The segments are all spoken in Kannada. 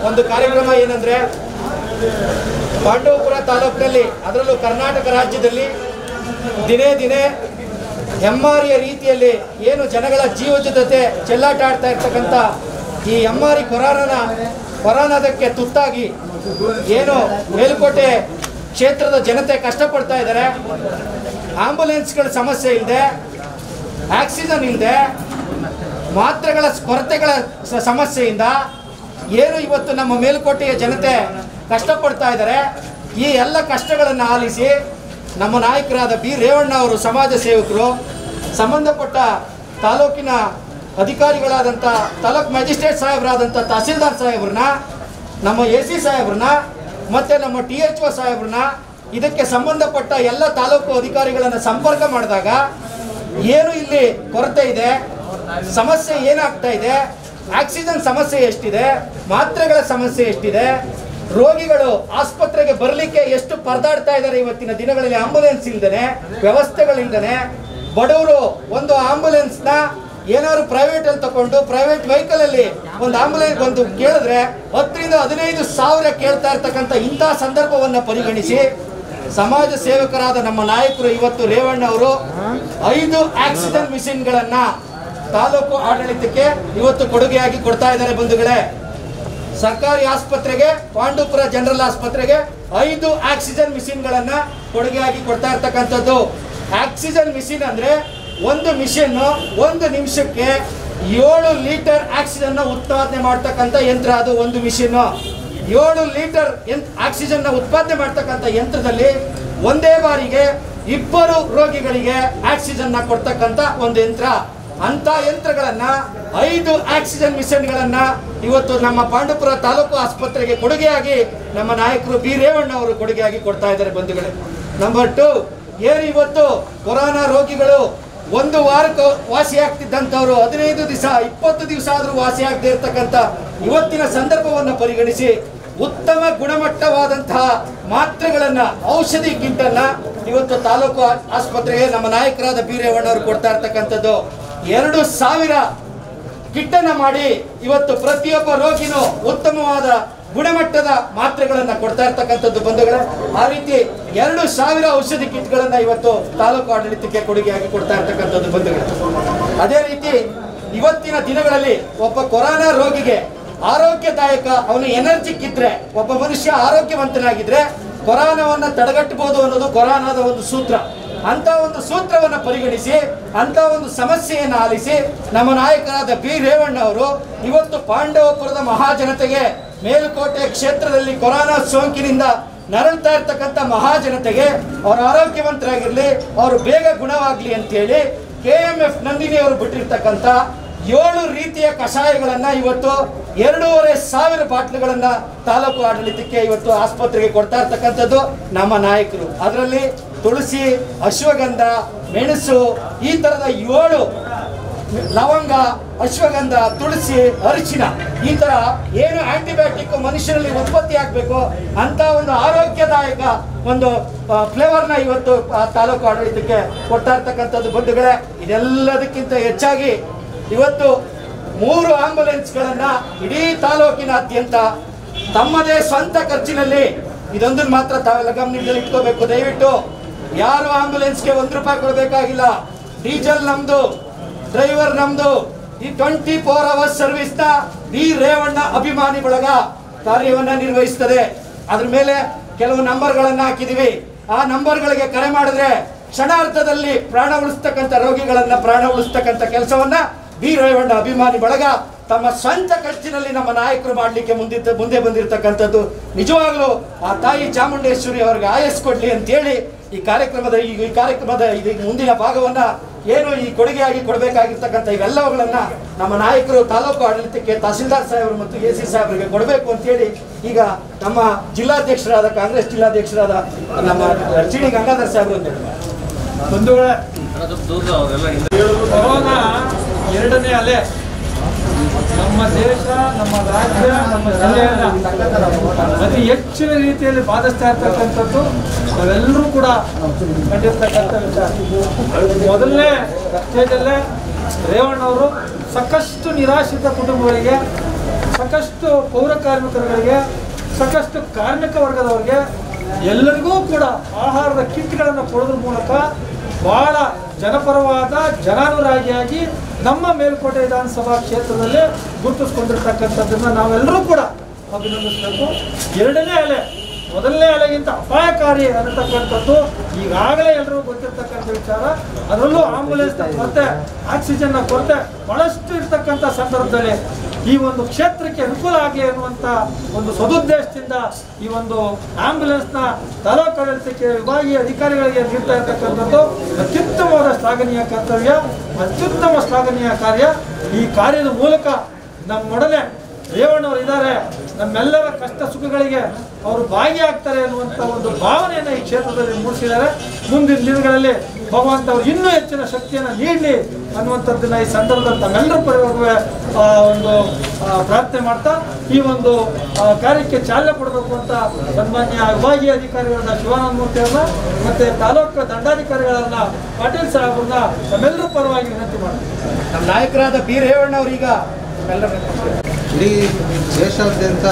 ಒಂದು ಕಾರ್ಯಕ್ರಮ ಏನಂದ್ರೆ ಪಾಂಡವಪುರ ತಾಲೂಕಿನಲ್ಲಿ ಅದರಲ್ಲೂ ಕರ್ನಾಟಕ ರಾಜ್ಯದಲ್ಲಿ ದಿನೇ ದಿನೇ ಹೆಮ್ಮಾರಿಯ ರೀತಿಯಲ್ಲಿ ಏನು ಜನಗಳ ಜೀವದ ಜೊತೆ ಚೆಲ್ಲಾಟ ಆಡ್ತಾ ಇರ್ತಕ್ಕಂಥ ಈ ಹೆಮ್ಮಾರಿ ಕೊರೋನಾನ ಕೊರೋನಾದಕ್ಕೆ ತುತ್ತಾಗಿ ಏನು ಮೇಲುಕೋಟೆ ಕ್ಷೇತ್ರದ ಜನತೆ ಕಷ್ಟಪಡ್ತಾ ಇದ್ದಾರೆ ಆಂಬುಲೆನ್ಸ್ಗಳ ಸಮಸ್ಯೆ ಇಲ್ಲದೆ ಆಕ್ಸಿಜನ್ ಇಲ್ಲದೆ ಮಾತ್ರೆಗಳ ಕೊರತೆಗಳ ಸ- ಸಮಸ್ಯೆಯಿಂದ ಏನು ಇವತ್ತು ನಮ್ಮ ಮೇಲುಕೋಟೆಯ ಜನತೆ ಕಷ್ಟಪಡ್ತಾ ಇದ್ದಾರೆ ಈ ಎಲ್ಲ ಕಷ್ಟಗಳನ್ನು ಆಲಿಸಿ ನಮ್ಮ ನಾಯಕರಾದ ಬಿ ರೇವಣ್ಣ ಅವರು ಸಮಾಜ ಸೇವಕರು ಸಂಬಂಧಪಟ್ಟ ತಾಲೂಕಿನ ಅಧಿಕಾರಿಗಳಾದಂಥ ತಾಲೂಕ್ ಮ್ಯಾಜಿಸ್ಟ್ರೇಟ್ ಸಾಹೇಬರಾದಂಥ ತಹಸೀಲ್ದಾರ್ ಸಾಹೇಬ್ರನ್ನ ನಮ್ಮ ಎ ಸಿ ಸಾಹೇಬ್ರನ್ನ ಮತ್ತು ನಮ್ಮ ಟಿ ಎಚ್ ಒ ಸಾಹೇಬ್ರನ್ನ ಇದಕ್ಕೆ ಸಂಬಂಧಪಟ್ಟ ಎಲ್ಲ ತಾಲೂಕು ಅಧಿಕಾರಿಗಳನ್ನು ಸಂಪರ್ಕ ಮಾಡಿದಾಗ ಏನು ಇಲ್ಲಿ ಕೊರತೆ ಇದೆ ಸಮಸ್ಯೆ ಏನಾಗ್ತಾ ಇದೆ ಆಕ್ಸಿಜನ್ ಸಮಸ್ಯೆ ಎಷ್ಟಿದೆ ಮಾತ್ರೆಗಳ ಸಮಸ್ಯೆ ಎಷ್ಟಿದೆ ರೋಗಿಗಳು ಆಸ್ಪತ್ರೆಗೆ ಬರಲಿಕ್ಕೆ ಎಷ್ಟು ಪರದಾಡ್ತಾ ಇದ್ದಾರೆ ಇವತ್ತಿನ ದಿನಗಳಲ್ಲಿ ಆಂಬುಲೆನ್ಸ್ ಇಲ್ದೇನೆ ವ್ಯವಸ್ಥೆಗಳಿಲ್ದೇನೆ ಬಡವರು ಒಂದು ಆಂಬುಲೆನ್ಸ್ನ ಏನಾದ್ರು ಪ್ರೈವೇಟ್ ಅಲ್ಲಿ ತಗೊಂಡು ಪ್ರೈವೇಟ್ ವೆಹಿಕಲ್ ಅಲ್ಲಿ ಒಂದು ಆಂಬುಲೆನ್ಸ್ ಒಂದು ಕೇಳಿದ್ರೆ ಹತ್ತರಿಂದ ಹದಿನೈದು ಸಾವಿರ ಕೇಳ್ತಾ ಇರ್ತಕ್ಕಂಥ ಇಂತಹ ಸಂದರ್ಭವನ್ನ ಪರಿಗಣಿಸಿ ಸಮಾಜ ಸೇವಕರಾದ ನಮ್ಮ ನಾಯಕರು ಇವತ್ತು ರೇವಣ್ಣ ಅವರು ಐದು ಆಕ್ಸಿಜನ್ ಮಿಷಿನ್ಗಳನ್ನ ತಾಲೂಕು ಆಡಳಿತಕ್ಕೆ ಇವತ್ತು ಕೊಡುಗೆಯಾಗಿ ಕೊಡ್ತಾ ಇದ್ದಾರೆ ಬಂಧುಗಳೇ ಸರ್ಕಾರಿ ಆಸ್ಪತ್ರೆಗೆ ಪಾಂಡುಪುರ ಜನರಲ್ ಆಸ್ಪತ್ರೆಗೆ ಐದು ಆಕ್ಸಿಜನ್ ಮಿಷಿನ್ಗಳನ್ನ ಕೊಡುಗೆಯಾಗಿ ಕೊಡ್ತಾ ಇರ್ತಕ್ಕಂಥದ್ದು ಆಕ್ಸಿಜನ್ ಮಿಷಿನ್ ಅಂದ್ರೆ ಒಂದು ಮಿಷಿನ್ ಒಂದು ನಿಮಿಷಕ್ಕೆ ಏಳು ಲೀಟರ್ ಆಕ್ಸಿಜನ್ ಉತ್ಪಾದನೆ ಮಾಡ್ತಕ್ಕಂಥ ಯಂತ್ರ ಅದು ಒಂದು ಮಿಷಿನ್ ಏಳು ಲೀಟರ್ ಆಕ್ಸಿಜನ್ ಉತ್ಪಾದನೆ ಮಾಡ್ತಕ್ಕಂಥ ಯಂತ್ರದಲ್ಲಿ ಒಂದೇ ಬಾರಿಗೆ ಇಬ್ಬರು ರೋಗಿಗಳಿಗೆ ಆಕ್ಸಿಜನ್ ಕೊಡ್ತಕ್ಕಂಥ ಒಂದು ಯಂತ್ರ ಅಂತ ಯಂತ್ರಗಳನ್ನ ಐದು ಆಕ್ಸಿಜನ್ ಮಿಷನ್ಗಳನ್ನ ಇವತ್ತು ನಮ್ಮ ಪಾಂಡುಪುರ ತಾಲೂಕು ಆಸ್ಪತ್ರೆಗೆ ಕೊಡುಗೆಯಾಗಿ ನಮ್ಮ ನಾಯಕರು ಬಿ ರೇವಣ್ಣ ಅವರು ಕೊಡುಗೆಯಾಗಿ ಕೊಡ್ತಾ ಇದ್ದಾರೆ ಬಂಧುಗಳೇ ನಂಬರ್ ಟು ಏನು ಇವತ್ತು ಕೊರೋನಾ ರೋಗಿಗಳು ಒಂದು ವಾರಕ್ಕೆ ವಾಸಿ ಆಗ್ತಿದ್ದಂಥವ್ರು ಹದಿನೈದು ದಿವಸ ಇಪ್ಪತ್ತು ದಿವಸ ಆದರೂ ವಾಸಿ ಆಗದೆ ಇರತಕ್ಕಂಥ ಇವತ್ತಿನ ಸಂದರ್ಭವನ್ನು ಪರಿಗಣಿಸಿ ಉತ್ತಮ ಗುಣಮಟ್ಟವಾದಂತಹ ಮಾತ್ರೆಗಳನ್ನ ಔಷಧಿ ಕಿಟ್ಟನ್ನ ಇವತ್ತು ತಾಲೂಕು ಆ- ಆಸ್ಪತ್ರೆಗೆ ನಮ್ಮ ನಾಯಕರಾದ ಬಿ ರೇವಣ್ಣವರು ಕೊಡ್ತಾ ಇರ್ತಕ್ಕಂಥದ್ದು ಎರಡು ಸಾವಿರ ಕಿಟ್ಟನ್ನ ಮಾಡಿ ಇವತ್ತು ಪ್ರತಿಯೊಬ್ಬ ರೋಗಿನೂ ಉತ್ತಮವಾದ ಗುಣಮಟ್ಟದ ಮಾತ್ರೆಗಳನ್ನ ಕೊಡ್ತಾ ಇರ್ತಕ್ಕಂಥದ್ದು ಬಂಧುಗಳೇ ಆ ರೀತಿ ಎರಡು ಸಾವಿರ ಔಷಧಿ ಕಿಟ್ಗಳನ್ನ ಇವತ್ತು ತಾಲೂಕು ಆಡಳಿತಕ್ಕೆ ಕೊಡುಗೆಯಾಗಿ ಕೊಡ್ತಾ ಇರ್ತಕ್ಕಂಥದ್ದು ಬಂಧುಗಳೇ ಅದೇ ರೀತಿ ಇವತ್ತಿನ ದಿನಗಳಲ್ಲಿ ಒಬ್ಬ ಕೊರೋನಾ ರೋಗಿಗೆ ಆರೋಗ್ಯದಾಯಕ ಅವನು ಎನರ್ಜಿಕ್ ಇದ್ರೆ ಒಬ್ಬ ಮನುಷ್ಯ ಆರೋಗ್ಯವಂತನಾಗಿದ್ರೆ ಕೊರೋನಾವನ್ನ ತಡೆಗಟ್ಟಬಹುದು ಅನ್ನೋದು ಕೊರೋನಾದ ಒಂದು ಸೂತ್ರ ಅಂತ ಒಂದು ಸೂತ್ರವನ್ನ ಪರಿಗಣಿಸಿ ಅಂತ ಒಂದು ಸಮಸ್ಯೆಯನ್ನು ಆಲಿಸಿ ನಮ್ಮ ನಾಯಕರಾದ ಬಿ ರೇವಣ್ಣ ಅವರು ಇವತ್ತು ಪಾಂಡವಪುರದ ಮಹಾಜನತೆಗೆ ಮೇಲುಕೋಟೆ ಕ್ಷೇತ್ರದಲ್ಲಿ ಕೊರೋನಾ ಸೋಂಕಿನಿಂದ ನರಳ್ತಾ ಇರ್ತಕ್ಕಂಥ ಮಹಾಜನತೆಗೆ ಅವರು ಆರೋಗ್ಯವಂತರಾಗಿರ್ಲಿ ಅವರು ಬೇಗ ಗುಣವಾಗ್ಲಿ ಅಂತೇಳಿ ಕೆ ಎಂ ಎಫ್ ನಂದಿನಿ ಅವರು ಬಿಟ್ಟಿರ್ತಕ್ಕಂಥ ಏಳು ರೀತಿಯ ಕಷಾಯಗಳನ್ನ ಇವತ್ತು ಎರಡೂವರೆ ಸಾವಿರ ಬಾಟ್ಲುಗಳನ್ನ ತಾಲೂಕು ಆಡಳಿತಕ್ಕೆ ಇವತ್ತು ಆಸ್ಪತ್ರೆಗೆ ಕೊಡ್ತಾ ಇರ್ತಕ್ಕಂಥದ್ದು ನಮ್ಮ ನಾಯಕರು ಅದರಲ್ಲಿ ತುಳಸಿ ಅಶ್ವಗಂಧ ಮೆಣಸು ಈ ತರದ ಏಳು ಲವಂಗ ಅಶ್ವಗಂಧ ತುಳಸಿ ಅರಿಶಿನ ಈ ತರ ಏನು ಆಂಟಿಬಯೋಟಿಕ್ ಮನುಷ್ಯರಲ್ಲಿ ಉತ್ಪತ್ತಿ ಆಗಬೇಕು ಅಂತ ಒಂದು ಆರೋಗ್ಯದಾಯಕ ಒಂದು ಫ್ಲೇವರ್ನ ಇವತ್ತು ಆ ತಾಲೂಕು ಆಡಳಿತಕ್ಕೆ ಕೊಡ್ತಾ ಇರ್ತಕ್ಕಂಥದ್ದು ಬಂಧುಗಳೇ ಇದೆಲ್ಲದಕ್ಕಿಂತ ಹೆಚ್ಚಾಗಿ ಇವತ್ತು ಮೂರು ಆಂಬುಲೆನ್ಸ್ಗಳನ್ನ ಇಡೀ ತಾಲೂಕಿನಾದ್ಯಂತ ತಮ್ಮದೇ ಸ್ವಂತ ಖರ್ಚಿನಲ್ಲಿ ಇದೊಂದನ್ನು ಮಾತ್ರ ತಾವೆಲ್ಲ ಗಮನದಲ್ಲಿ ಇಟ್ಕೋಬೇಕು ದಯವಿಟ್ಟು ಯಾರು ಆಂಬುಲೆನ್ಸ್ಗೆ ಒಂದು ರೂಪಾಯಿ ಕೊಡಬೇಕಾಗಿಲ್ಲ ಡೀಸೆಲ್ ನಮ್ದು ಡ್ರೈವರ್ ನಮ್ದು ಈ ಟ್ವೆಂಟಿ ಫೋರ್ ಅವರ್ಸ್ ಸರ್ವಿಸ್ ನ ವಿ ರೇವಣ್ಣ ಅಭಿಮಾನಿ ಬಳಗ ಕಾರ್ಯವನ್ನ ನಿರ್ವಹಿಸ್ತದೆ ಅದ್ರ ಮೇಲೆ ಕೆಲವು ನಂಬರ್ಗಳನ್ನ ಹಾಕಿದೀವಿ ಆ ನಂಬರ್ಗಳಿಗೆ ಕರೆ ಮಾಡಿದ್ರೆ ಕ್ಷಣಾರ್ಥದಲ್ಲಿ ಪ್ರಾಣ ಉಳಿಸ್ತಕ್ಕಂಥ ರೋಗಿಗಳನ್ನ ಪ್ರಾಣ ಉಳಿಸ್ತಕ್ಕಂಥ ಕೆಲಸವನ್ನ ವಿ ರೇವಣ್ಣ ಅಭಿಮಾನಿ ಬಳಗ ತಮ್ಮ ಸ್ವಂತ ಖರ್ಚಿನಲ್ಲಿ ನಮ್ಮ ನಾಯಕರು ಮಾಡಲಿಕ್ಕೆ ಮುಂದಿದ್ದ ಮುಂದೆ ಬಂದಿರತಕ್ಕಂಥದ್ದು ನಿಜವಾಗ್ಲೂ ಆ ತಾಯಿ ಚಾಮುಂಡೇಶ್ವರಿ ಅವರಿಗೆ ಆಯಸ್ ಕೊಡ್ಲಿ ಅಂತೇಳಿ ಈ ಕಾರ್ಯಕ್ರಮದ ಈ ಈ ಕಾರ್ಯಕ್ರಮದ ಇದು ಮುಂದಿನ ಭಾಗವನ್ನ ಏನು ಈ ಕೊಡುಗೆಯಾಗಿ ಕೊಡಬೇಕಾಗಿರ್ತಕ್ಕಂಥ ಇವೆಲ್ಲವುಗಳನ್ನ ನಮ್ಮ ನಾಯಕರು ತಾಲೂಕು ಆಡಳಿತಕ್ಕೆ ತಹಸೀಲ್ದಾರ್ ಸಾಹೇಬರು ಮತ್ತು ಎ ಸಿ ಸಾಹೇಬರಿಗೆ ಕೊಡಬೇಕು ಅಂತೇಳಿ ಈಗ ನಮ್ಮ ಜಿಲ್ಲಾಧ್ಯಕ್ಷರಾದ ಕಾಂಗ್ರೆಸ್ ಜಿಲ್ಲಾಧ್ಯಕ್ಷರಾದ ನಮ್ಮ ಚಿಣಿ ಗಂಗಾಧರ್ ಸಾಹೇಬರು ಅಂತ ಹೇಳಿ ಬಂಧುಗಳೇ ಕೊರೋನಾ ಎರಡನೇ ಅಲೆ ನಮ್ಮ ದೇಶ ನಮ್ಮ ರಾಜ್ಯ ನಮ್ಮ ಜಿಲ್ಲೆಯನ್ನ ಅತಿ ಹೆಚ್ಚಿನ ರೀತಿಯಲ್ಲಿ ಬಾಧಿಸ್ತಾ ಇರ್ತಕ್ಕಂಥದ್ದು ನಾವೆಲ್ಲರೂ ಕೂಡ ಕಂಡಿರ್ತಕ್ಕಂಥ ವಿಚಾರ ಮೊದಲನೇ ಸ್ಟೇಜಲ್ಲೇ ರೇವಣ್ಣವರು ಸಾಕಷ್ಟು ನಿರಾಶ್ರಿತ ಕುಟುಂಬಗಳಿಗೆ ಸಾಕಷ್ಟು ಪೌರ ಕಾರ್ಮಿಕರುಗಳಿಗೆ ಸಾಕಷ್ಟು ಕಾರ್ಮಿಕ ವರ್ಗದವರಿಗೆ ಎಲ್ಲರಿಗೂ ಕೂಡ ಆಹಾರದ ಕಿಟ್ಗಳನ್ನು ಕೊಡೋದ್ರ ಮೂಲಕ ಬಹಳ ಜನಪರವಾದ ಜನಾನುರಾಗಿಯಾಗಿ ನಮ್ಮ ಮೇಲ್ಕೋಟೆ ವಿಧಾನಸಭಾ ಕ್ಷೇತ್ರದಲ್ಲಿ ಗುರುತಿಸ್ಕೊಂಡಿರ್ತಕ್ಕಂಥದ್ದನ್ನು ನಾವೆಲ್ಲರೂ ಕೂಡ ಅಭಿನಂದಿಸಬೇಕು ಎರಡನೇ ಅಲೆ ಮೊದಲನೇ ಅಲೆಗಿಂತ ಅಪಾಯಕಾರಿ ಅನ್ನತಕ್ಕಂಥದ್ದು ಈಗಾಗಲೇ ಎಲ್ಲರಿಗೂ ಗೊತ್ತಿರ್ತಕ್ಕಂಥ ವಿಚಾರ ಅದರಲ್ಲೂ ಆಂಬುಲೆನ್ಸ್ನ ಕೊರತೆ ಆಕ್ಸಿಜನ್ನ ಕೊರತೆ ಬಹಳಷ್ಟು ಇರ್ತಕ್ಕಂಥ ಸಂದರ್ಭದಲ್ಲಿ ಈ ಒಂದು ಕ್ಷೇತ್ರಕ್ಕೆ ಅನುಕೂಲ ಆಗಲಿ ಅನ್ನುವಂಥ ಒಂದು ಸದುದ್ದೇಶದಿಂದ ಈ ಒಂದು ಆಂಬ್ಯುಲೆನ್ಸ್ನ ತಾಲೂಕು ಆಡಳಿತಕ್ಕೆ ವಿಭಾಗೀಯ ಅಧಿಕಾರಿಗಳಿಗೆ ನೀಡ್ತಾ ಇರ್ತಕ್ಕಂಥದ್ದು ಅತ್ಯುತ್ತಮವಾದ ಶ್ಲಾಘನೀಯ ಕರ್ತವ್ಯ ಅತ್ಯುತ್ತಮ ಶ್ಲಾಘನೀಯ ಕಾರ್ಯ ಈ ಕಾರ್ಯದ ಮೂಲಕ ನಮ್ಮೊಡನೆ ರೇವಣ್ಣವರು ಇದ್ದಾರೆ ನಮ್ಮೆಲ್ಲರ ಕಷ್ಟ ಸುಖಗಳಿಗೆ ಅವರು ಭಾಗಿಯಾಗ್ತಾರೆ ಅನ್ನುವಂಥ ಒಂದು ಭಾವನೆಯನ್ನು ಈ ಕ್ಷೇತ್ರದಲ್ಲಿ ಮೂಡಿಸಿದ್ದಾರೆ ಮುಂದಿನ ದಿನಗಳಲ್ಲಿ ಭಗವಂತ ಅವರು ಇನ್ನೂ ಹೆಚ್ಚಿನ ಶಕ್ತಿಯನ್ನು ನೀಡಲಿ ಅನ್ನುವಂಥದ್ದನ್ನ ಈ ಸಂದರ್ಭದಲ್ಲಿ ತಮ್ಮೆಲ್ಲರ ಪರವಾಗಿ ಆ, ಒಂದು ಆ, ಪ್ರಾರ್ಥನೆ ಮಾಡ್ತಾ ಈ ಒಂದು ಆ, ಕಾರ್ಯಕ್ಕೆ ಚಾಲನೆ ಕೊಡಬೇಕು ಅಂತ ಸನ್ಮಾನ್ಯ ವಿಭಾಗೀಯ ಅಧಿಕಾರಿಗಳನ್ನ ಶಿವಾನಂದ ಮೂರ್ತಿ ಅವ್ರನ್ನ ಮತ್ತೆ ತಾಲೂಕು ದಂಡಾಧಿಕಾರಿಗಳನ್ನ ಪಾಟೀಲ್ ಸಾಹೇಬ್ರನ್ನ ತಮ್ಮೆಲ್ಲರ ಪರವಾಗಿ ವಿನಂತಿ ಮಾಡ್ತೀನಿ ನಮ್ಮ ನಾಯಕರಾದ ಬಿ ರೇವಣ್ಣವ್ರೀಗ ನಮ್ಮೆಲ್ಲರ ಇಡೀ ದೇಶಾದ್ಯಂತ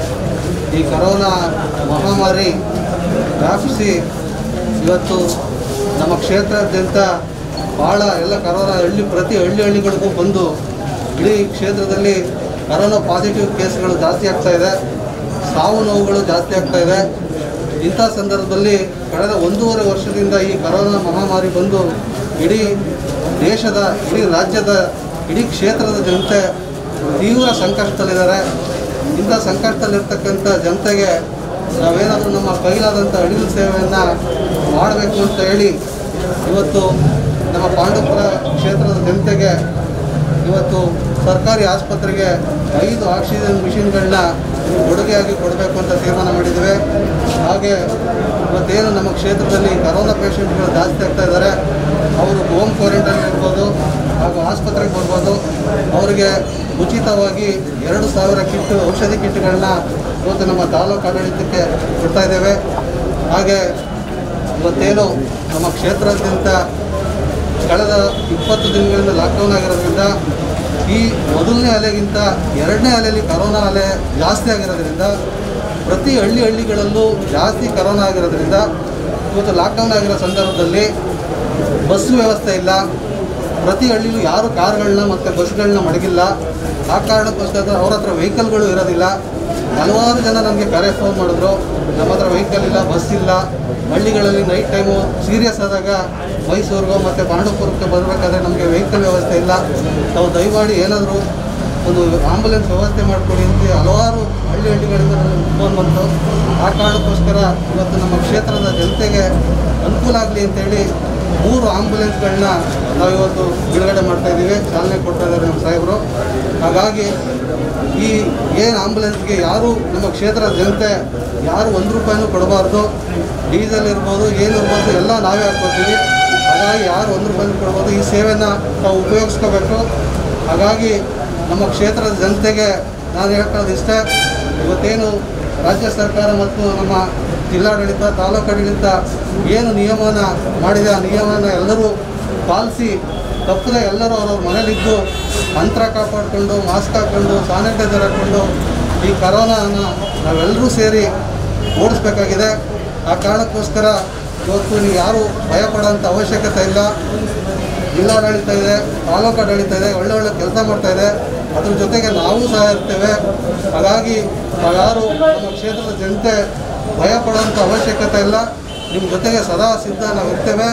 ಈ ಕರೋನಾ ಮಹಾಮಾರಿ ವ್ಯಾಪಿಸಿ ಇವತ್ತು ನಮ್ಮ ಕ್ಷೇತ್ರಾದ್ಯಂತ ಭಾಳ ಎಲ್ಲ ಕರೋನಾ ಹಳ್ಳಿ ಪ್ರತಿ ಹಳ್ಳಿ ಹಳ್ಳಿಗಳಿಗೂ ಬಂದು ಇಡೀ ಕ್ಷೇತ್ರದಲ್ಲಿ ಕರೋನಾ ಪಾಸಿಟಿವ್ ಕೇಸ್ಗಳು ಜಾಸ್ತಿ ಆಗ್ತಾ ಇದೆ ಸಾವು ನೋವುಗಳು ಜಾಸ್ತಿ ಆಗ್ತಾ ಇದೆ ಇಂಥ ಸಂದರ್ಭದಲ್ಲಿ ಕಳೆದ ಒಂದೂವರೆ ವರ್ಷದಿಂದ ಈ ಕರೋನಾ ಮಹಾಮಾರಿ ಬಂದು ಇಡೀ ದೇಶದ ಇಡೀ ರಾಜ್ಯದ ಇಡೀ ಕ್ಷೇತ್ರದ ಜನತೆ ತೀವ್ರ ಸಂಕಷ್ಟದಲ್ಲಿದ್ದಾರೆ ಇಂಥ ಸಂಕಷ್ಟದಲ್ಲಿರ್ತಕ್ಕಂಥ ಜನತೆಗೆ ನಾವೇನಾದರೂ ನಮ್ಮ ಕೈಲಾದಂಥ ಅಡಿಲು ಸೇವೆಯನ್ನು ಮಾಡಬೇಕು ಅಂತ ಹೇಳಿ ಇವತ್ತು ನಮ್ಮ ಪಾಂಡವಪುರ ಕ್ಷೇತ್ರದ ಜನತೆಗೆ ಇವತ್ತು ಸರ್ಕಾರಿ ಆಸ್ಪತ್ರೆಗೆ ಐದು ಆಕ್ಸಿಜನ್ ಮಿಷಿನ್ಗಳನ್ನ ಕೊಡುಗೆಯಾಗಿ ಕೊಡಬೇಕು ಅಂತ ತೀರ್ಮಾನ ಮಾಡಿದ್ದೇವೆ ಹಾಗೆ ಇವತ್ತೇನು ನಮ್ಮ ಕ್ಷೇತ್ರದಲ್ಲಿ ಕರೋನಾ ಪೇಷಂಟ್ಗಳು ಜಾಸ್ತಿ ಆಗ್ತಾ ಇದ್ದಾರೆ ಅವರು ಹೋಮ್ ಕ್ವಾರಂಟೈನ್ ಇರ್ಬೋದು ಹಾಗೂ ಆಸ್ಪತ್ರೆಗೆ ಬರ್ಬೋದು ಅವರಿಗೆ ಉಚಿತವಾಗಿ ಎರಡು ಸಾವಿರ ಕಿಟ್ ಔಷಧಿ ಕಿಟ್ಗಳನ್ನ ಇವತ್ತು ನಮ್ಮ ತಾಲೂಕು ಆಡಳಿತಕ್ಕೆ ಕೊಡ್ತಾ ಇದ್ದೇವೆ ಹಾಗೆ ಇವತ್ತೇನು ನಮ್ಮ ಕ್ಷೇತ್ರಾದ್ಯಂತ ಕಳೆದ ಇಪ್ಪತ್ತು ದಿನಗಳಿಂದ ಲಾಕ್ಡೌನ್ ಆಗಿರೋದ್ರಿಂದ ಈ ಮೊದಲನೇ ಅಲೆಗಿಂತ ಎರಡನೇ ಅಲೆಯಲ್ಲಿ ಕರೋನಾ ಅಲೆ ಜಾಸ್ತಿ ಆಗಿರೋದ್ರಿಂದ ಪ್ರತಿ ಹಳ್ಳಿ ಹಳ್ಳಿಗಳಲ್ಲೂ ಜಾಸ್ತಿ ಕರೋನಾ ಆಗಿರೋದ್ರಿಂದ ಇವತ್ತು ಲಾಕ್ಡೌನ್ ಆಗಿರೋ ಸಂದರ್ಭದಲ್ಲಿ ಬಸ್ ವ್ಯವಸ್ಥೆ ಇಲ್ಲ ಪ್ರತಿ ಹಳ್ಳಿಲೂ ಯಾರು ಕಾರ್ಗಳನ್ನ ಮತ್ತು ಬಸ್ಗಳನ್ನ ಮಡಗಿಲ್ಲ ಆ ಕಾರಣಕ್ಕೋಸ್ಕರ ಅವ್ರ ಹತ್ರ ವೆಹಿಕಲ್ಗಳು ಇರೋದಿಲ್ಲ ಹಲವಾರು ಜನ ನನಗೆ ಕರೆ ಫೋನ್ ಮಾಡಿದ್ರು ನಮ್ಮ ಹತ್ರ ವೆಹಿಕಲ್ ಇಲ್ಲ ಬಸ್ ಇಲ್ಲ ಹಳ್ಳಿಗಳಲ್ಲಿ ನೈಟ್ ಟೈಮು ಸೀರಿಯಸ್ ಆದಾಗ ಮೈಸೂರಿಗೋ ಮತ್ತು ಪಾಂಡವಪುರಕ್ಕೆ ಬರಬೇಕಾದ್ರೆ ನಮಗೆ ವೆಹಿಕಲ್ ವ್ಯವಸ್ಥೆ ಇಲ್ಲ ತಾವು ದಯಮಾಡಿ ಏನಾದರೂ ಒಂದು ಆಂಬುಲೆನ್ಸ್ ವ್ಯವಸ್ಥೆ ಮಾಡಿಕೊಡಿ ಅಂತ ಹಲವಾರು ಹಳ್ಳಿ ಹಳ್ಳಿಗಳಿಂದ ನನಗೆ ಫೋನ್ ಬಂತು ಆ ಕಾರಣಕ್ಕೋಸ್ಕರ ಇವತ್ತು ನಮ್ಮ ಕ್ಷೇತ್ರದ ಜನತೆಗೆ ಅನುಕೂಲ ಆಗಲಿ ಅಂತೇಳಿ ಮೂರು ಆಂಬುಲೆನ್ಸ್ಗಳನ್ನ ನಾವು ಇವತ್ತು ಬಿಡುಗಡೆ ಮಾಡ್ತಾ ಇದ್ದೀವಿ ಚಾಲನೆ ಕೊಡ್ತಾ ಇದ್ದಾರೆ ನಮ್ಮ ಸಾಹೇಬರು ಹಾಗಾಗಿ ಈ ಏನು ಆಂಬುಲೆನ್ಸ್ಗೆ ಯಾರು ನಮ್ಮ ಕ್ಷೇತ್ರದ ಜನತೆ ಯಾರು ಒಂದು ರೂಪಾಯಿನೂ ಕೊಡಬಾರ್ದು ಡೀಸೆಲ್ ಇರ್ಬೋದು ಏನು ಇರ್ಬೋದು ಎಲ್ಲ ನಾವೇ ಹಾಕ್ಕೊಡ್ತೀವಿ ಹಾಗಾಗಿ ಯಾರು ಒಂದು ರೂಪಾಯಿನೂ ಕೊಡ್ಬೋದು ಈ ಸೇವೆನ ತಾವು ಉಪಯೋಗಿಸ್ಕೋಬೇಕು ಹಾಗಾಗಿ ನಮ್ಮ ಕ್ಷೇತ್ರದ ಜನತೆಗೆ ನಾನು ಹೇಳ್ಕೊಳ್ಳೋದು ಇಷ್ಟೇ ಇವತ್ತೇನು ರಾಜ್ಯ ಸರ್ಕಾರ ಮತ್ತು ನಮ್ಮ ಜಿಲ್ಲಾಡಳಿತ ತಾಲೂಕು ಆಡಳಿತ ಏನು ನಿಯಮನ ಮಾಡಿದೆ ಆ ನಿಯಮನ ಎಲ್ಲರೂ ಪಾಲಿಸಿ ತಪ್ಪದೆ ಎಲ್ಲರೂ ಅವ್ರವ್ರ ಮನೇಲಿದ್ದು ಅಂತರ ಕಾಪಾಡಿಕೊಂಡು ಮಾಸ್ಕ್ ಹಾಕ್ಕೊಂಡು ಸ್ಯಾನಿಟೈಸರ್ ಹಾಕ್ಕೊಂಡು ಈ ಕರೋನಾನ ನಾವೆಲ್ಲರೂ ಸೇರಿ ಓಡಿಸ್ಬೇಕಾಗಿದೆ ಆ ಕಾರಣಕ್ಕೋಸ್ಕರ ಇವತ್ತು ನೀವು ಯಾರು ಭಯಪಡೋಂಥ ಅವಶ್ಯಕತೆ ಇಲ್ಲ ಜಿಲ್ಲಾಡಳಿತ ಇದೆ ತಾಲೂಕು ಆಡಳಿತ ಇದೆ ಒಳ್ಳೆ ಒಳ್ಳೆ ಕೆಲಸ ಮಾಡ್ತಾ ಇದೆ ಅದ್ರ ಜೊತೆಗೆ ನಾವು ಸಹ ಇರ್ತೇವೆ ಹಾಗಾಗಿ ನಾವ್ಯಾರು ನಮ್ಮ ಕ್ಷೇತ್ರದ ಜನತೆ ಭಯ ಪಡುವಂಥ ಅವಶ್ಯಕತೆ ಇಲ್ಲ ನಿಮ್ಮ ಜೊತೆಗೆ ಸದಾ ಸಿದ್ಧ ನಾವು ಇರ್ತೇವೆ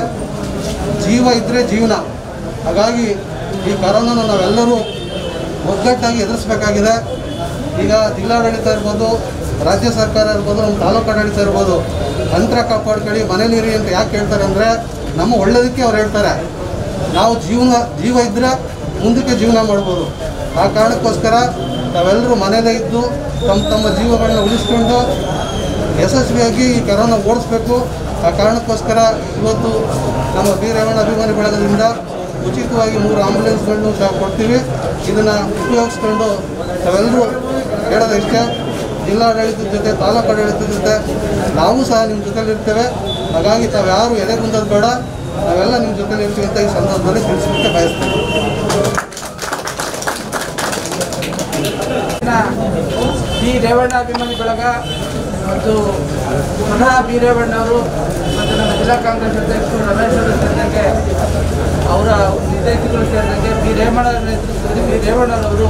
ಜೀವ ಇದ್ದರೆ ಜೀವನ ಹಾಗಾಗಿ ಈ ಕರೋನಾನ ನಾವೆಲ್ಲರೂ ಒಗ್ಗಟ್ಟಾಗಿ ಎದುರಿಸಬೇಕಾಗಿದೆ ಈಗ ಜಿಲ್ಲಾಡಳಿತ ಇರ್ಬೋದು ರಾಜ್ಯ ಸರ್ಕಾರ ಇರ್ಬೋದು ನಮ್ಮ ತಾಲೂಕು ಆಡಳಿತ ಇರ್ಬೋದು ಅಂತರ ಕಾಪಾಡ್ಕೊಳ್ಳಿ ಮನೇಲಿರಿ ಅಂತ ಯಾಕೆ ಹೇಳ್ತಾರೆ ಅಂದರೆ ನಮ್ಮ ಒಳ್ಳೇದಕ್ಕೆ ಅವ್ರು ಹೇಳ್ತಾರೆ ನಾವು ಜೀವನ ಜೀವ ಇದ್ದರೆ ಮುಂದಕ್ಕೆ ಜೀವನ ಮಾಡ್ಬೋದು ಆ ಕಾರಣಕ್ಕೋಸ್ಕರ ನಾವೆಲ್ಲರೂ ಮನೇಲೇ ಇದ್ದು ತಮ್ಮ ತಮ್ಮ ಜೀವಗಳನ್ನ ಉಳಿಸ್ಕೊಂಡು ಯಶಸ್ವಿಯಾಗಿ ಈ ಕರೋನಾ ಓಡಿಸ್ಬೇಕು ಆ ಕಾರಣಕ್ಕೋಸ್ಕರ ಇವತ್ತು ನಮ್ಮ ಬೀರೇವಣ್ಣ ಅಭಿಮಾನಿ ಬಳಗದಿಂದ ಉಚಿತವಾಗಿ ಮೂರು ಆಂಬುಲೆನ್ಸ್ಗಳನ್ನು ಸಹ ಕೊಡ್ತೀವಿ ಇದನ್ನು ಉಪಯೋಗಿಸ್ಕೊಂಡು ನಾವೆಲ್ಲರೂ ಹೇಳೋದು ಇಷ್ಟೇ ಜಿಲ್ಲಾಡಳಿತದ ಜೊತೆ ತಾಲೂಕು ಆಡಳಿತದ ಜೊತೆ ನಾವು ಸಹ ನಿಮ್ಮ ಜೊತೆಲಿ ಇರ್ತೇವೆ ಹಾಗಾಗಿ ತಾವು ಯಾರು ಎದೆ ಕುಂದೋದು ಬೇಡ ನಾವೆಲ್ಲ ನಿಮ್ಮ ಜೊತೆಲಿ ಇರ್ತೀವಿ ಅಂತ ಈ ಸಂದರ್ಭದಲ್ಲಿ ತಿಳಿಸಲಿಕ್ಕೆ ಬಯಸ್ತೇವೆ ಬಿ ರೇವಣ್ಣ ಅಭಿಮಾನಿ ಬಳಗ ಮತ್ತು ಪುನಃ ಬಿ ರೇವಣ್ಣವರು ಮತ್ತು ನಮ್ಮ ಜಿಲ್ಲಾ ಕಾಂಗ್ರೆಸ್ ಅಧ್ಯಕ್ಷರು ರಮೇಶ್ ಅವರು ಸೇರಿದಂಗೆ ಅವರ ನಿರ್ದೇಶಕರು ಸೇರಿದಂಗೆ ಬಿ ರೇವಣ್ಣ ನೇತೃತ್ವದಲ್ಲಿ ಬಿ ರೇವಣ್ಣರವರು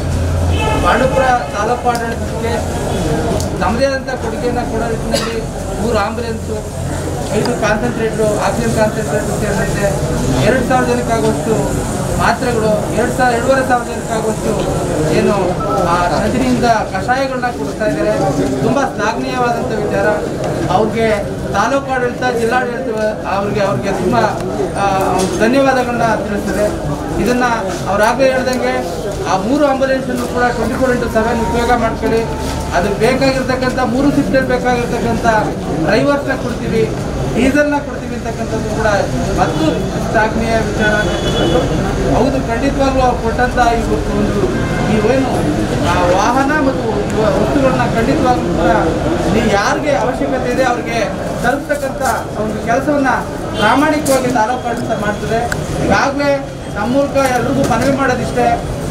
ಬಾಣುಪುರ ತಾಲೂಕು ಆಡಳಿತಕ್ಕೆ ತಮ್ಮದೇ ಆದಂಥ ಕೊಡುಗೆಯನ್ನು ಕೊಡೋ ನಿಟ್ಟಿನಲ್ಲಿ ಮೂರು ಆಂಬುಲೆನ್ಸು ಐದು ಕಾನ್ಸಂಟ್ರೇಟ್ರು ಆಕ್ಸಿಜನ್ ಕಾನ್ಸಂಟ್ರೇಟ್ರು ಸೇರಿದಂತೆ ಎರಡು ಸಾವಿರ ಜನಕ್ಕಾಗುವಷ್ಟು ಮಾತ್ರೆಗಳು ಎರಡು ಸಾವಿರ ಎರಡೂವರೆ ಸಾವಿರ ಜನಕ್ಕಾಗುವಷ್ಟು ಏನು ಆ ನದಿನಿಂದ ಕಷಾಯಗಳನ್ನ ಕೊಡ್ತಾ ಇದ್ದಾರೆ ತುಂಬ ಶ್ಲಾಘನೀಯವಾದಂಥ ವಿಚಾರ ಅವ್ರಿಗೆ ತಾಲೂಕು ಆಡಳಿತ ಜಿಲ್ಲಾಡಳಿತ ಅವ್ರಿಗೆ ಅವ್ರಿಗೆ ತುಂಬ ಆ, ಧನ್ಯವಾದಗಳನ್ನ ತಿಳಿಸ್ತದೆ ಇದನ್ನ ಅವ್ರಾಗಲೇ ಹೇಳ್ದಂಗೆ ಆ ಮೂರು ಆಂಬುಲೆನ್ಸನ್ನು ಕೂಡ ಟ್ವೆಂಟಿ ಫೋರ್ ಇಂಟು ಸೆವೆನ್ ಉಪಯೋಗ ಮಾಡ್ಕೊಳ್ಳಿ ಅದು ಬೇಕಾಗಿರ್ತಕ್ಕಂಥ ಮೂರು ಶಿಫ್ಟಲ್ಲಿ ಬೇಕಾಗಿರ್ತಕ್ಕಂಥ ಡ್ರೈವರ್ಸ್ನ ಕೊಡ್ತೀವಿ ಡೀಸೆಲ್ನ ಕೊಡ್ತೀವಿ ಅಂತಕ್ಕಂಥದ್ದು ಕೂಡ ಮತ್ತು ಶ್ಲಾಘನೀಯ ವಿಚಾರ ಅಂತಕ್ಕಂಥದ್ದು ಹೌದು ಖಂಡಿತವಾಗ್ಲೂ ಅವ್ರು ಕೊಟ್ಟಂಥ ಈ ಒಂದು ಈ ಏನು ಆ ವಾಹನ ಮತ್ತು ಇವ ವಸ್ತುಗಳನ್ನ ಖಂಡಿತವಾಗ್ಲೂ ಕೂಡ ನೀವು ಯಾರಿಗೆ ಅವಶ್ಯಕತೆ ಇದೆ ಅವ್ರಿಗೆ ತಲುಪ್ತಕ್ಕಂಥ ಒಂದು ಕೆಲಸವನ್ನ ಪ್ರಾಮಾಣಿಕವಾಗಿ ತಾಲೂಕು ಆಡಳಿತ ಮಾಡ್ತದೆ ಈಗಾಗಲೇ ನಮ್ಮ ಮೂಲಕ ಎಲ್ರಿಗೂ ಮನವಿ ಮಾಡೋದಿಷ್ಟೇ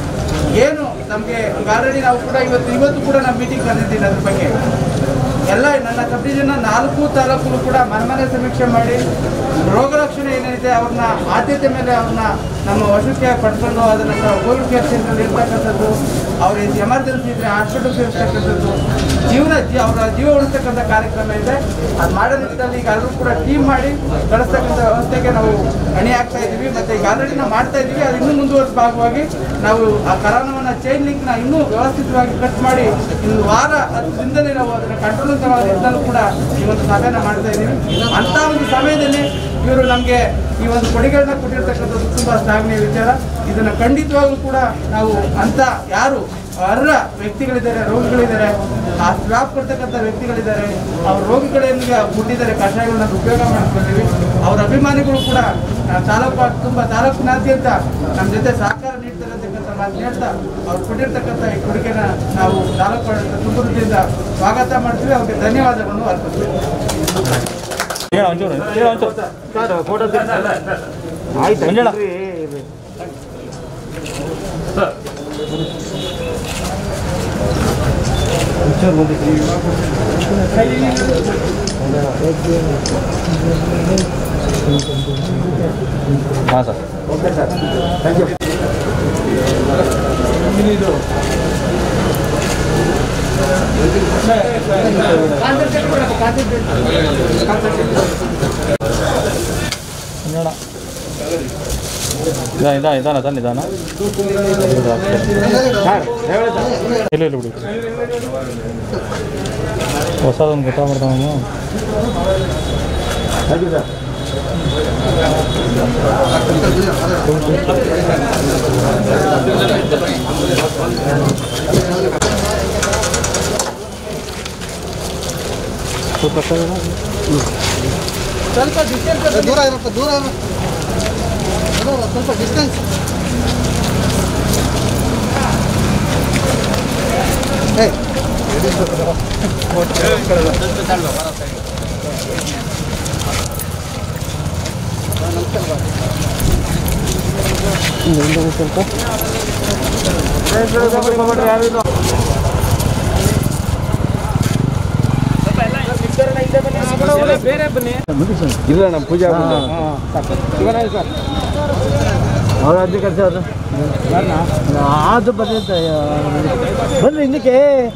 ಏನು ನಮಗೆ ಈಗ ಆಲ್ರೆಡಿ ನಾವು ಕೂಡ ಇವತ್ತು ಇವತ್ತು ಕೂಡ ನಮ್ಮ ಮೀಟಿಂಗ್ ಬಂದಿದ್ದೀನಿ ಅದ್ರ ಬಗ್ಗೆ ಎಲ್ಲ ನನ್ನ ಸಬ್ ಡಿವಿಷನ್ನ ನಾಲ್ಕು ತಾಲೂಕು ಕೂಡ ಮನೆ ಮನೆ ಸಮೀಕ್ಷೆ ಮಾಡಿ ರೋಗ ಲಕ್ಷಣ ಏನಿದೆ ಅವ್ರನ್ನ ಆದ್ಯತೆ ಮೇಲೆ ಅವ್ರನ್ನ ನಮ್ಮ ವಶಕ್ಕೆ ಪಡ್ಕೊಂಡು ಅದನ್ನು ಕೋವಿಡ್ ಕೇರ್ ಸೆಂಟರ್ ಇರ್ತಕ್ಕಂಥದ್ದು ಅವ್ರಿಗೆ ಎಮರ್ಜೆನ್ಸಿ ಇದ್ರೆ ಹಾಸ್ಪಿಟಲ್ ಸೇರಿಸ್ತಕ್ಕಂಥದ್ದು ಜೀವನ ಜೀ ಅವರ ಜೀವ ಉಳಿಸ್ತಕ್ಕಂಥ ಕಾರ್ಯಕ್ರಮ ಇದೆ ಅದು ಮಾಡೋ ನಿಟ್ಟಿನಲ್ಲಿ ಈಗ ಎಲ್ಲರೂ ಕೂಡ ಟೀಮ್ ಮಾಡಿ ಕಳಿಸ್ತಕ್ಕಂಥ ವ್ಯವಸ್ಥೆಗೆ ನಾವು ಅಣಿ ಆಗ್ತಾ ಇದ್ದೀವಿ ಮತ್ತೆ ಈಗ ಆಲ್ರೆಡಿ ನಾವು ಮಾಡ್ತಾ ಇದ್ದೀವಿ ಅದು ಇನ್ನೂ ಮುಂದುವರೆದ ಭಾಗವಾಗಿ ನಾವು ಆ ಕರೋನಾವನ್ನ ಚೈನ್ ಲಿಂಕ್ನ ಇನ್ನೂ ವ್ಯವಸ್ಥಿತವಾಗಿ ಕಟ್ ಮಾಡಿ ಇನ್ನು ವಾರ ಹತ್ತು ದಿನದಲ್ಲಿ ನಾವು ಅದನ್ನು ಕಂಟ್ರೋಲ್ ನಿಟ್ಟಿನಲ್ಲೂ ಕೂಡ ಈ ಒಂದು ಸಭೆನ ಮಾಡ್ತಾ ಇದ್ದೀವಿ ಅಂತ ಒಂದು ಸಮಯದಲ್ಲಿ ಇವರು ನಮಗೆ ಈ ಒಂದು ಕೊಡುಗೆಗಳನ್ನ ಕೊಟ್ಟಿರ್ತಕ್ಕಂಥದ್ದು ತುಂಬಾ ಶ್ಲಾಘನೀಯ ವಿಚಾರ ಇದನ್ನ ಖಂಡಿತವಾಗ್ಲೂ ಕೂಡ ನಾವು ಅಂತ ಯಾರು ಅರ್ಹ ವ್ಯಕ್ತಿಗಳಿದ್ದಾರೆ ರೋಗಿಗಳಿದ್ದಾರೆ ಆ ಸ್ಲಾಬ್ ಕೊಡ್ತಕ್ಕಂಥ ವ್ಯಕ್ತಿಗಳಿದ್ದಾರೆ ಅವ್ರ ರೋಗಿಗಳೇನಿಗೆ ಮುಟ್ಟಿದ್ದಾರೆ ಕಷಾಯಗಳನ್ನ ಉಪಯೋಗ ಮಾಡ್ಕೊಳ್ತೀವಿ ಅವ್ರ ಅಭಿಮಾನಿಗಳು ಕೂಡ ಆ, ತಾಲೂಕು ತುಂಬ ತಾಲೂಕಿನಾದ್ಯಂತ ನಮ್ಮ ಜೊತೆ ಸಹಕಾರ ನೀಡ್ತಾರೆ ಅಂತಕ್ಕಂಥ ಮಾತು ಹೇಳ್ತಾ ಅವ್ರು ಕೊಟ್ಟಿರ್ತಕ್ಕಂಥ ಈ ಕೊಡುಗೆನ ನಾವು ತಾಲೂಕು ಆಡಳಿತ ತುಂಬ ಹೃದಯದಿಂದ ಸ್ವಾಗತ ಮಾಡ್ತೀವಿ ಅವ್ರಿಗೆ ಧನ್ಯವಾದಗಳನ್ನು ಅರ್ಪಿಸ್ತೀವಿ ಹೇಳ ಒಂಚೂರು ಹೇಳ ಒಂಚೂರು ಫೋಟೋ ಆಯ್ತು ಮಂಜಣ್ಣ ಹಾಂ ಸರ್ ಮಂಜಣ್ಣ ನಿಧಾನ ನಿಧಾನ ನಿಧಾನ ಸರ್ ನಿಧಾನ ಇಲ್ಲ ಇಲ್ಲ ಬಿಡಿ ಹೊಸದೊಂದು ಗೊತ್ತಾಗ್ಬಿಡ್ತಾವ ಸ್ವಲ್ಪ ಡಿಸ್ಟೆನ್ಸ್ ದೂರ ಇರಪ್ಪ ದೂರ ಇರ ದೂರ ಇರು, ಸ್ವಲ್ಪ ಡಿಸ್ಟೆನ್ಸ್ ಏಯ್ ಇಲ್ಲ ನಮ್ಮ ಪೂಜೆ ಅವ್ರ ಅಜ್ಜಿ ಕರ್ಸ ಅದು ಬಂದಿದ್ದ ಬನ್ರಿ ಹಿಂದಕ್ಕೆ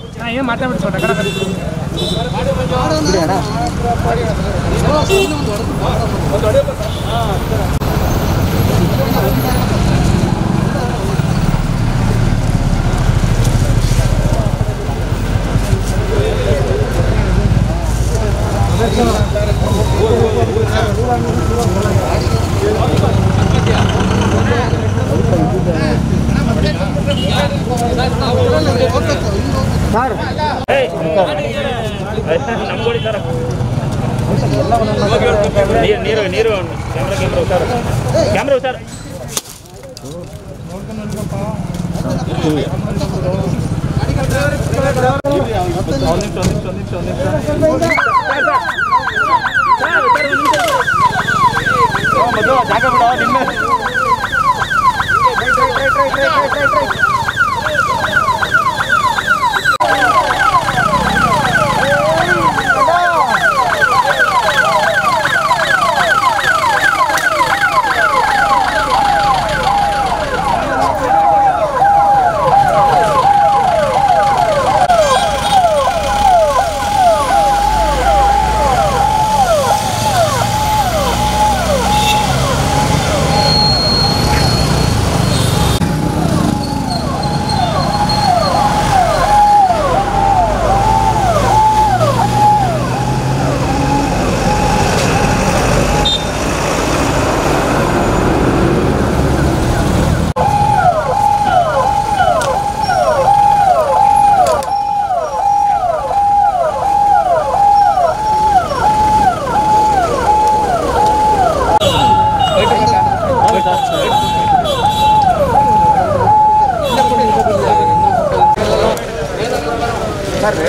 ನೀರು ನೀರು ಕ್ಯಾಮ್ರಾ ಕ್ಯಾಮ್ರಾ ಹುಷಾರು ಕ್ಯಾಮ್ರಾ ಹುಷಾರು ಮೊದಲು ಜಾಗ ಬಿಡೋ ನಿನ್ನೆ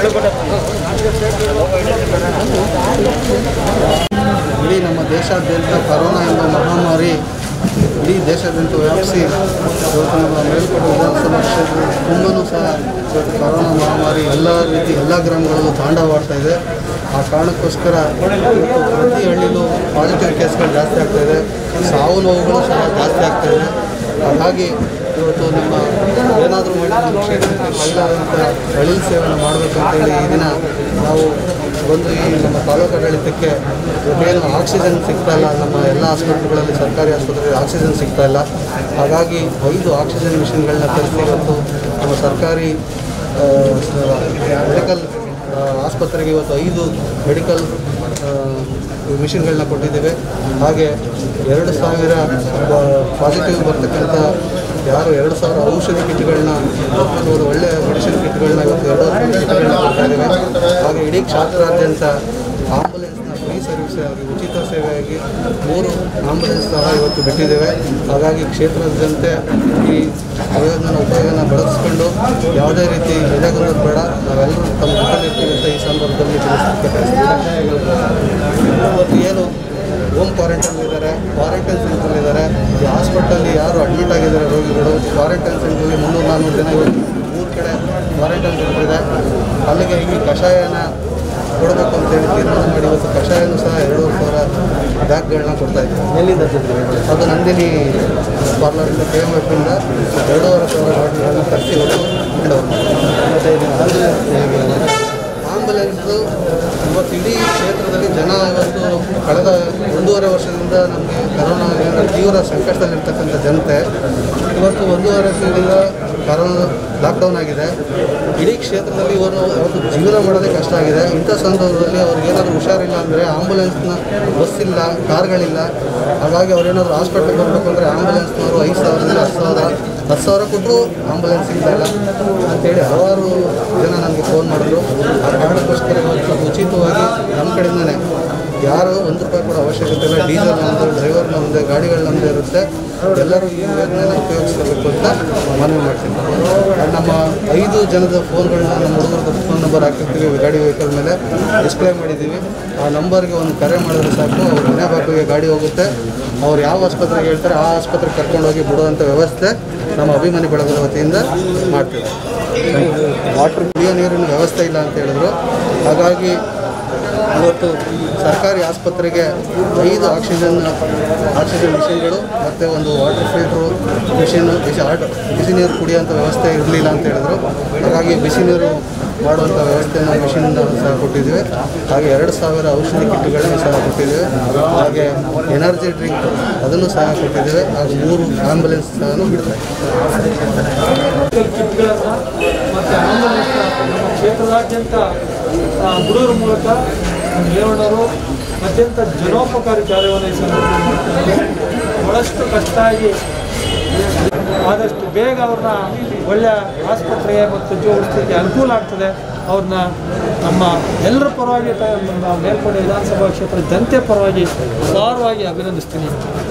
ಇಡೀ ನಮ್ಮ ದೇಶಾದ್ಯಂತ ಕರೋನಾ ಎಂಬ ಮಹಾಮಾರಿ ಇಡೀ ದೇಶಾದ್ಯಂತ ವ್ಯಾಪಿಸಿ ಇವತ್ತು ನಮ್ಮ ಮೇಲ್ಕೋಟೆ ವಿಧಾನಸಭಾ ಕ್ಷೇತ್ರದ ತುಂಬನೂ ಸಹ ಇವತ್ತು ಕರೋನಾ ಮಹಾಮಾರಿ ಎಲ್ಲ ರೀತಿ ಎಲ್ಲ ಗ್ರಾಮಗಳಲ್ಲೂ ತಾಂಡವವಾಡ್ತಾ ಇದೆ ಆ ಕಾರಣಕ್ಕೋಸ್ಕರ ಇವತ್ತು ಪ್ರತಿ ಹಳ್ಳಿಲೂ ಪಾಸಿಟಿವ್ ಕೇಸ್ಗಳು ಜಾಸ್ತಿ ಆಗ್ತಾ ಇದೆ ಸಾವು ನೋವುಗಳು ಸಹ ಜಾಸ್ತಿ ಆಗ್ತಾ ಇದೆ ಹಾಗಾಗಿ ಇವತ್ತು ನಿಮ್ಮ ಏನಾದರೂ ಮಾಡಿ ನಮ್ಮ ಕ್ಷೇತ್ರಕ್ಕೆ ಕೈಲಾದಂಥ ಅಳಿಲ್ ಸೇವೆಯನ್ನು ಮಾಡಬೇಕು ಅಂತೇಳಿ ಈ ದಿನ ನಾವು ಒಂದು ಈ ನಮ್ಮ ತಾಲೂಕು ಆಡಳಿತಕ್ಕೆ ಏನು ಆಕ್ಸಿಜನ್ ಸಿಗ್ತಾ ಇಲ್ಲ ನಮ್ಮ ಎಲ್ಲ ಆಸ್ಪತ್ರೆಗಳಲ್ಲಿ ಸರ್ಕಾರಿ ಆಸ್ಪತ್ರೆಗಳಲ್ಲಿ ಆಕ್ಸಿಜನ್ ಸಿಗ್ತಾ ಇಲ್ಲ ಹಾಗಾಗಿ ಐದು ಆಕ್ಸಿಜನ್ ಮಿಷಿನ್ಗಳನ್ನ ತರಿಸಿ ಇವತ್ತು ನಮ್ಮ ಸರ್ಕಾರಿ ಮೆಡಿಕಲ್ ಆಸ್ಪತ್ರೆಗೆ ಇವತ್ತು ಐದು ಮೆಡಿಕಲ್ ಮಿಷಿನ್ಗಳನ್ನ ಕೊಟ್ಟಿದ್ದೇವೆ ಹಾಗೆ ಎರಡು ಸಾವಿರ ಪಾಸಿಟಿವ್ ಬರ್ತಕ್ಕಂಥ ಯಾರು ಎರಡು ಸಾವಿರ ಔಷಧಿ ಕಿಟ್ಗಳನ್ನ ಒಂದು ಒಳ್ಳೆಯ ಮೆಡಿಸಿನ್ ಕಿಟ್ಗಳನ್ನ ಇವತ್ತು ಎರಡು ಕಿಟ್ಗಳನ್ನ ಕೊಡ್ತಾ ಇದ್ದೇವೆ ಹಾಗೆ ಇಡೀ ಕ್ಷೇತ್ರಾದ್ಯಂತ ಆಂಬುಲೆನ್ಸ್ನ ಫ್ರೀ ಸರ್ವಿಸ್ ಆಗಿ ಉಚಿತ ಸೇವೆಯಾಗಿ ಮೂರು ಆಂಬುಲೆನ್ಸ್ ಸಹ ಇವತ್ತು ಬಿಟ್ಟಿದ್ದೇವೆ ಹಾಗಾಗಿ ಕ್ಷೇತ್ರದಾದ್ಯಂತ ಈ ಪ್ರಯೋಜನ ಉಪಯೋಗನ ಬಳಸಿಕೊಂಡು ಯಾವುದೇ ರೀತಿ ಎದೆಗುಂದೋದು ಬೇಡ ನಾವೆಲ್ಲರೂ ತಮ್ಮ ಜೊತೆಲಿರ್ತೀವಿ ಅಂತ ಈ ಸಂದರ್ಭದಲ್ಲಿ ತಿಳಿಸ್ಲಿಕ್ಕೆ ಇವತ್ತು ಏನು ಹೋಮ್ ಕ್ವಾರಂಟೈನ್ ಇದ್ದಾರೆ ಕ್ವಾರಂಟೈನ್ ಸೆಂಟರ್ ಇದ್ದಾರೆ ಈ ಹಾಸ್ಪಿಟಲ್ಲಿ ಯಾರು ಅಡ್ಮಿಟ್ ಆಗಿದ್ದಾರೆ ರೋಗಿಗಳು ಕ್ವಾರಂಟೈನ್ ಸೆಂಟ್ರಲ್ಲಿ ಮುನ್ನೂರು ನಾನ್ನೂರು ಜನ ಇವತ್ತು ಮೂರು ಕಡೆ ಕ್ವಾರಂಟೈನ್ ಸೆಂಟರ್ ಇದೆ ಅಲ್ಲಿಗೆ ಈ ಕಷಾಯನ ಕೊಡಬೇಕು ಅಂತೇಳಿ ತೀರ್ಮಾನ ಮಾಡಿ ಇವತ್ತು ಕಷಾಯನೂ ಸಹ ಎರಡೂವರೆ ಸಾವಿರ ಬ್ಯಾಗ್ಗಳನ್ನ ಕೊಡ್ತಾ ಇದ್ದೀವಿ ಎಲ್ಲಿಂದ ಅದು ನಂದಿನಿ ಪಾರ್ಲರಿಂದ ಕೆ ಎಮ್ ಎಫಿಂದ ಎರಡೂವರೆ ಸಾವಿರ ಬಾಟ್ಲಿಗಳನ್ನ ತರಿಸಿ ಇವತ್ತು ಇಡೋರು ಮತ್ತು ಆಂಬುಲೆನ್ಸು ಇವತ್ತು ಇಡೀ ಕ್ಷೇತ್ರದಲ್ಲಿ ಜನ ಇವತ್ತು ಕಳೆದ ಒಂದೂವರೆ ವರ್ಷದಿಂದ ನಮಗೆ ಕರೋನಾದಿಂದ ತೀವ್ರ ಸಂಕಷ್ಟದಲ್ಲಿರ್ತಕ್ಕಂಥ ಜನತೆ ಇವತ್ತು ಒಂದೂವರೆ ತಿಂಗಳಿಂದ ಕರೋನಾ ಲಾಕ್ಡೌನ್ ಆಗಿದೆ ಇಡೀ ಕ್ಷೇತ್ರದಲ್ಲಿ ಇವರು ಇವತ್ತು ಜೀವನ ಮಾಡೋದೇ ಕಷ್ಟ ಆಗಿದೆ ಇಂಥ ಸಂದರ್ಭದಲ್ಲಿ ಅವ್ರಿಗೆ ಏನಾದರೂ ಹುಷಾರಿಲ್ಲ ಅಂದರೆ ಆಂಬುಲೆನ್ಸ್ನ ಬಸ್ ಇಲ್ಲ ಕಾರ್ಗಳಿಲ್ಲ ಹಾಗಾಗಿ ಅವ್ರೇನಾದರೂ ಹಾಸ್ಪಿಟ್ಲಿಗೆ ಬರಬೇಕು ಅಂದರೆ ಆಂಬುಲೆನ್ಸ್ನವರು ಐದು ಸಾವಿರದಿಂದ ಹತ್ತು ಸಾವಿರ ಹತ್ತು ಸಾವಿರ ಕೊಟ್ಟರು ಆಂಬುಲೆನ್ಸ್ ಸಿಗ್ತಾ ಇಲ್ಲ ಅಂತೇಳಿ ಹಲವಾರು ಜನ ನನಗೆ ಫೋನ್ ಮಾಡಿದ್ರು ಆ ಕಾರಣಕ್ಕೋಸ್ಕರ ಇವತ್ತು ಉಚಿತವಾಗಿ ನಮ್ಮ ಕಡೆಯಿಂದನೇ ಯಾರು ಒಂದು ರೂಪಾಯಿ ಕೂಡ ಅವಶ್ಯಕತೆ ಇಲ್ಲ ಡೀಸೆಲ್ ನಮ್ಮದು ಡ್ರೈವರ್ ನಮ್ಮದೇ ಗಾಡಿಗಳು ನಮ್ಮದೇ ಇರುತ್ತೆ ಎಲ್ಲರೂ ಈ ಯೋಜನೆಯನ್ನು ಉಪಯೋಗಿಸಬೇಕು ಅಂತ ಮನವಿ ಮಾಡ್ತೀನಿ ಅದು ನಮ್ಮ ಐದು ಜನದ ಫೋನ್ಗಳನ್ನ ನಮ್ಮ ಹುಡುಗರದ ಫೋನ್ ನಂಬರ್ ಹಾಕಿರ್ತೀವಿ ಗಾಡಿ ವೆಹಿಕಲ್ ಮೇಲೆ ಡಿಸ್ಪ್ಲೇ ಮಾಡಿದ್ದೀವಿ ಆ ನಂಬರ್ಗೆ ಒಂದು ಕರೆ ಮಾಡಿದ್ರೆ ಸಾಕು ಅವ್ರ ಮನೆ ಬಾಗಿಲಿಗೆ ಗಾಡಿ ಹೋಗುತ್ತೆ ಅವ್ರು ಯಾವ ಆಸ್ಪತ್ರೆಗೆ ಹೇಳ್ತಾರೆ ಆ ಆಸ್ಪತ್ರೆಗೆ ಕರ್ಕೊಂಡೋಗಿ ಬಿಡುವಂಥ ವ್ಯವಸ್ಥೆ ನಮ್ಮ ಅಭಿಮಾನಿ ಬಳಗದ ವತಿಯಿಂದ ಮಾಡ್ತೀವಿ ವಾಟರ್ ಕುಡಿಯೋ ನೀರಿನ ವ್ಯವಸ್ಥೆ ಇಲ್ಲ ಅಂತ ಹೇಳಿದ್ರು ಹಾಗಾಗಿ ಇವತ್ತು ಸರ್ಕಾರಿ ಆಸ್ಪತ್ರೆಗೆ ಐದು ಆಕ್ಸಿಜನ್ ಆಕ್ಸಿಜನ್ ಮಿಷಿನ್ಗಳು ಮತ್ತು ಒಂದು ವಾಟರ್ ಫಿಲ್ಟ್ರು ಮಿಷಿನ್ ಬಿಸಿ ಆಟ ಬಿಸಿ ನೀರು ಕುಡಿಯೋಂಥ ವ್ಯವಸ್ಥೆ ಇರಲಿಲ್ಲ ಅಂತ ಹೇಳಿದ್ರು ಹಾಗಾಗಿ ಬಿಸಿ ನೀರು ಮಾಡುವಂಥ ವ್ಯವಸ್ಥೆಯನ್ನು ಮಿಷಿನ್ ಸಹ ಕೊಟ್ಟಿದ್ದೇವೆ ಹಾಗೆ ಎರಡು ಸಾವಿರ ಔಷಧಿ ಕಿಟ್ಗಳನ್ನು ಸಹ ಕೊಟ್ಟಿದ್ದೇವೆ ಹಾಗೆ ಎನರ್ಜಿ ಡ್ರಿಂಕ್ ಅದನ್ನು ಸಹ ಕೊಟ್ಟಿದ್ದೇವೆ ಹಾಗೂ ಮೂರು ಆಂಬುಲೆನ್ಸ್ ಸಹ ಬಿಡ್ತಾ ಮೆಡಿಕಲ್ ಕಿಟ್ಗಳನ್ನು ಮತ್ತು ಆಂಬುಲೆನ್ಸ್ನ ನಮ್ಮ ಕ್ಷೇತ್ರದಾದ್ಯಂತ ಆ, ಬಿಡೋದ್ರ ಮೂಲಕ ರೇವಣ್ಣವರು ಅತ್ಯಂತ ಜನೋಪಕಾರಿ ಕಾರ್ಯವನ್ನು ಈ ಸಂದರ್ಭದಲ್ಲಿ ಮಾಡ್ತಾರೆ ಭಾಳಷ್ಟು ಕಷ್ಟ ಆಗಿ ಆದಷ್ಟು ಬೇಗ ಅವ್ರನ್ನ ಒಳ್ಳೆಯ ಆಸ್ಪತ್ರೆಗೆ ಮತ್ತು ಜೋಡಿಸ್ಲಿಕ್ಕೆ ಅನುಕೂಲ ಆಗ್ತದೆ ಅವ್ರನ್ನ ನಮ್ಮ ಎಲ್ಲರ ಪರವಾಗಿ ತ- ನಮ್ಮ ಮೇಲ್ಕೋಟೆ ವಿಧಾನಸಭಾ ಕ್ಷೇತ್ರ ಜನತೆ ಪರವಾಗಿ ಸಾರವಾಗಿ ಅಭಿನಂದಿಸ್ತೀನಿ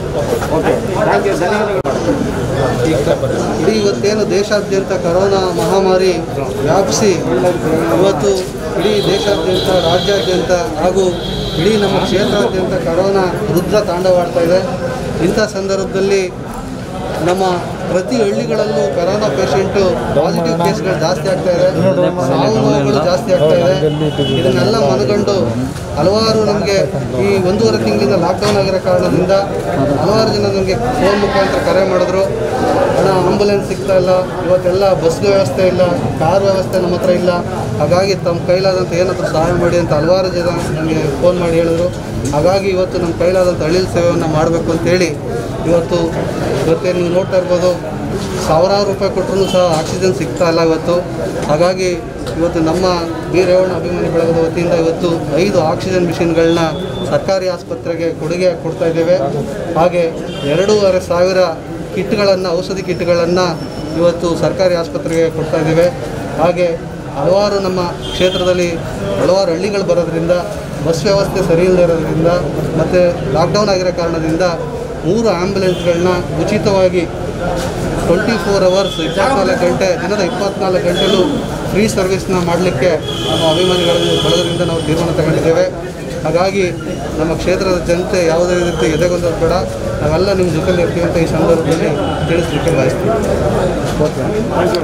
ಇಡೀ ಇವತ್ತೇನು ದೇಶಾದ್ಯಂತ ಕರೋನಾ ಮಹಾಮಾರಿ ವ್ಯಾಪಿಸಿ ಇವತ್ತು ಇಡೀ ದೇಶಾದ್ಯಂತ ರಾಜ್ಯಾದ್ಯಂತ ಹಾಗೂ ಇಡೀ ನಮ್ಮ ಕ್ಷೇತ್ರಾದ್ಯಂತ ಕರೋನಾ ರುದ್ರ ತಾಂಡವಾಡ್ತಾ ಇದೆ ಇಂಥ ಸಂದರ್ಭದಲ್ಲಿ ನಮ್ಮ ಪ್ರತಿ ಹಳ್ಳಿಗಳಲ್ಲೂ ಕರೋನಾ ಪೇಷಂಟು ಪಾಸಿಟಿವ್ ಕೇಸ್ಗಳು ಜಾಸ್ತಿ ಆಗ್ತಾ ಇದೆ ಸಾವು ನೋವುಗಳು ಜಾಸ್ತಿ ಆಗ್ತಾ ಇದೆ ಇದನ್ನೆಲ್ಲ ಮನಗಂಡು ಹಲವಾರು ನಮಗೆ ಈ ಒಂದೂವರೆ ತಿಂಗಳಿಂದ ಲಾಕ್ಡೌನ್ ಆಗಿರೋ ಕಾರಣದಿಂದ ಹಲವಾರು ಜನ ನನಗೆ ಫೋನ್ ಮುಖಾಂತರ ಕರೆ ಮಾಡಿದ್ರು ಹಣ ಆಂಬುಲೆನ್ಸ್ ಸಿಗ್ತಾ ಇಲ್ಲ ಇವತ್ತೆಲ್ಲ ಬಸ್ ವ್ಯವಸ್ಥೆ ಇಲ್ಲ ಕಾರ್ ವ್ಯವಸ್ಥೆ ನಮ್ಮ ಹತ್ರ ಇಲ್ಲ ಹಾಗಾಗಿ ತಮ್ಮ ಕೈಲಾದಂಥ ಏನಾದರೂ ಸಹಾಯ ಮಾಡಿ ಅಂತ ಹಲವಾರು ಜನ ನನಗೆ ಫೋನ್ ಮಾಡಿ ಹೇಳಿದ್ರು ಹಾಗಾಗಿ ಇವತ್ತು ನಮ್ಮ ಕೈಲಾದಂಥ ಅಳಿಲ್ ಸೇವೆಯನ್ನು ಮಾಡಬೇಕು ಅಂತೇಳಿ ಇವತ್ತು ಇವತ್ತೇನು ನೀವು ನೋಡ್ತಾ ಇರ್ಬೋದು ಸಾವಿರಾರು ರೂಪಾಯಿ ಕೊಟ್ಟರು ಸಹ ಆಕ್ಸಿಜನ್ ಸಿಗ್ತಾ ಇಲ್ಲ ಇವತ್ತು ಹಾಗಾಗಿ ಇವತ್ತು ನಮ್ಮ ಬಿ ರೇವಣ್ಣ ಅಭಿಮಾನಿ ಬಳಗದ ವತಿಯಿಂದ ಇವತ್ತು ಐದು ಆಕ್ಸಿಜನ್ ಮಿಷಿನ್ಗಳನ್ನ ಸರ್ಕಾರಿ ಆಸ್ಪತ್ರೆಗೆ ಕೊಡುಗೆ ಕೊಡ್ತಾ ಇದ್ದೇವೆ ಹಾಗೆ ಎರಡೂವರೆ ಸಾವಿರ ಕಿಟ್ಗಳನ್ನು ಔಷಧಿ ಕಿಟ್ಗಳನ್ನು ಇವತ್ತು ಸರ್ಕಾರಿ ಆಸ್ಪತ್ರೆಗೆ ಕೊಡ್ತಾ ಇದ್ದೇವೆ ಹಾಗೆ ಹಲವಾರು ನಮ್ಮ ಕ್ಷೇತ್ರದಲ್ಲಿ ಹಲವಾರು ಹಳ್ಳಿಗಳು ಬರೋದ್ರಿಂದ ಬಸ್ ವ್ಯವಸ್ಥೆ ಸರಿ ಇಲ್ಲದೆ ಇರೋದ್ರಿಂದ ಮತ್ತು ಲಾಕ್ಡೌನ್ ಆಗಿರೋ ಕಾರಣದಿಂದ ಮೂರು ಆ್ಯಂಬುಲೆನ್ಸ್ಗಳನ್ನ ಉಚಿತವಾಗಿ ಟ್ವೆಂಟಿ ಫೋರ್ ಅವರ್ಸ್ ಇಪ್ಪತ್ನಾಲ್ಕು ಗಂಟೆ ದಿನದ ಇಪ್ಪತ್ನಾಲ್ಕು ಗಂಟೆಲೂ ಫ್ರೀ ಸರ್ವಿಸ್ನ ಮಾಡಲಿಕ್ಕೆ ನಮ್ಮ ಅಭಿಮಾನಿಗಳ ಬಳಗದಿಂದ ನಾವು ತೀರ್ಮಾನ ತಗೊಂಡಿದ್ದೇವೆ ಹಾಗಾಗಿ ನಮ್ಮ ಕ್ಷೇತ್ರದ ಜನತೆ ಯಾವುದೇ ರೀತಿ ಎದೆಗೊಂದು ಬೇಡ ನಾವೆಲ್ಲ ನಿಮ್ಮ ಜೊತೆ ಇರ್ತೀವಿ ಅಂತ ಈ ಸಂದರ್ಭದಲ್ಲಿ ತಿಳಿಸ್ಲಿಕ್ಕೆ ಬಯಸ್ತೀವಿ ಓಕೆ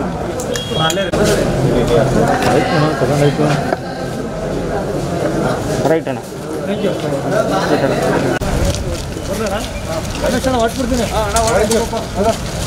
ರೈಟ್ ಅಣ್ಣ ಥ್ಯಾಂಕ್ ಯು ರಮೇಶ್ ಅಣ್ಣ ಹೊಟ್ಬಿಡ್ತೀನಿ